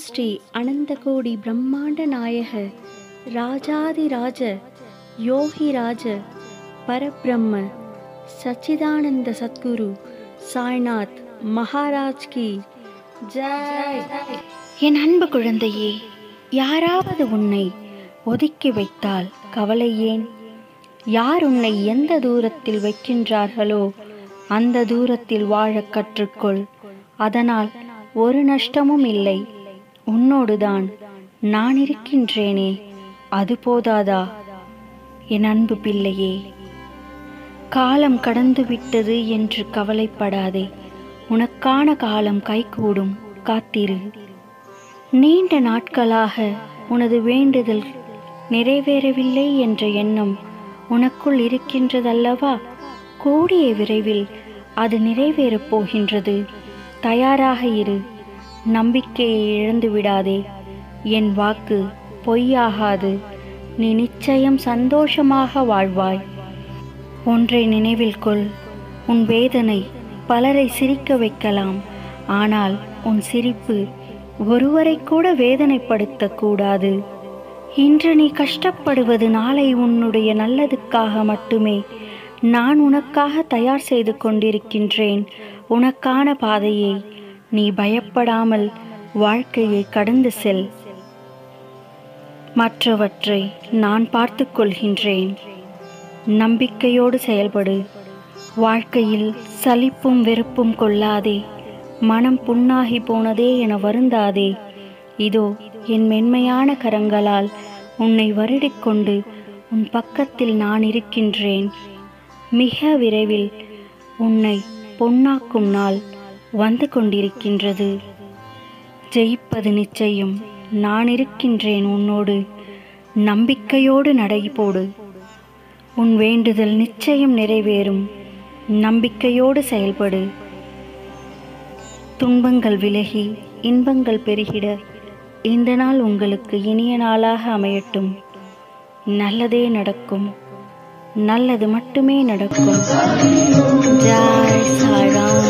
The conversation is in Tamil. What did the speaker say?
ஸ்ரீ அனந்தகோடி பிரம்மாண்ட நாயக ராஜாதிராஜ யோகிராஜ பரபிரம்ம சச்சிதானந்த சத்குரு சாய்நாத் மகாராஜ் கி ஜெய் என் அன்பு குழந்தையே யாராவது உன்னை ஒதுக்கி வைத்தால் கவலை ஏன் யார் உன்னை எந்த தூரத்தில் வைக்கின்றார்களோ அந்த தூரத்தில் வாழக் கற்றுக்கொள் அதனால் ஒரு நஷ்டமும் இல்லை உன்னோடுதான் நான் இருக்கின்றேனே அது போதாதா என் அன்பு பிள்ளையே காலம் கடந்து விட்டது என்று கவலைப்படாதே உனக்கான காலம் கைகூடும் காத்திரு நீண்ட நாட்களாக உனது வேண்டுதல் நிறைவேறவில்லை என்ற எண்ணம் உனக்குள் இருக்கின்றதல்லவா கூடிய விரைவில் அது நிறைவேறப் போகின்றது தயாராக இரு நம்பிக்கையை இழந்து விடாதே என் வாக்கு பொய்யாகாது நீ நிச்சயம் சந்தோஷமாக வாழ்வாய் ஒன்றை நினைவில் கொள் உன் வேதனை பலரை சிரிக்க வைக்கலாம் ஆனால் உன் சிரிப்பு ஒருவரை கூட வேதனைப்படுத்தக் கூடாது இன்று நீ கஷ்டப்படுவது நாளை உன்னுடைய நல்லதுக்காக மட்டுமே நான் உனக்காக தயார் செய்து கொண்டிருக்கின்றேன் உனக்கான பாதையை நீ பயப்படாமல் வாழ்க்கையை கடந்து செல் மற்றவற்றை நான் பார்த்து கொள்கின்றேன் நம்பிக்கையோடு செயல்படு வாழ்க்கையில் சலிப்பும் வெறுப்பும் கொள்ளாதே மனம் புண்ணாகி போனதே என வருந்தாதே இதோ என் மென்மையான கரங்களால் உன்னை வருடிக்கொண்டு உன் பக்கத்தில் நான் இருக்கின்றேன் மிக விரைவில் உன்னை பொன்னாக்கும் நாள் வந்து கொண்டிருக்கின்றது ஜெயிப்பது நிச்சயம் நான் இருக்கின்றேன் உன்னோடு நம்பிக்கையோடு நடைபோடு உன் வேண்டுதல் நிச்சயம் நிறைவேறும் நம்பிக்கையோடு செயல்படு துன்பங்கள் விலகி இன்பங்கள் பெருகிட இந்த நாள் உங்களுக்கு இனிய நாளாக அமையட்டும் நல்லதே நடக்கும் நல்லது மட்டுமே நடக்கும் ஜாய் சாய்ராம்